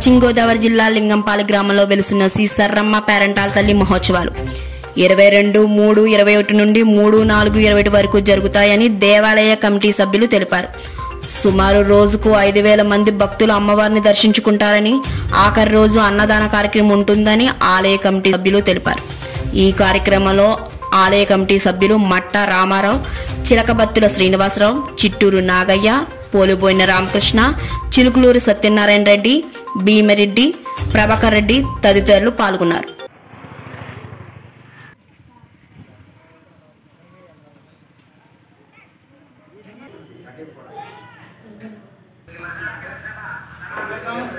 పశ్చిమ గోదావరి జిల్లా లింగంపాలి గ్రామంలో వెలుస్తున్న శ్రీ సర్రమ్మ పేరంటాల తల్లి మహోత్సవాలు ఇరవై రెండు మూడు ఇరవై ఒకటి నుండి మూడు నాలుగు ఇరవై ఒకటి వరకు జరుగుతాయని దేవాలయ కమిటీ సభ్యులు తెలిపారు సుమారు రోజుకు ఐదు వేల మంది భక్తులు అమ్మవారిని దర్శించుకుంటారని ఆఖరి రోజు అన్నదాన కార్యక్రమం ఉంటుందని ఆలయ కమిటీ సభ్యులు తెలిపారు ఈ కార్యక్రమంలో ఆలయ కమిటీ సభ్యులు మట్ట రామారావు చిలకబత్తుల శ్రీనివాసరావు చిట్టూరు నాగయ్య పోలుబోయిన రామకృష్ణ చిలుకులూరు సత్యనారాయణ రెడ్డి భీమిరెడ్డి ప్రభాకర్ రెడ్డి తదితరులు పాల్గొన్నారు అందరికీ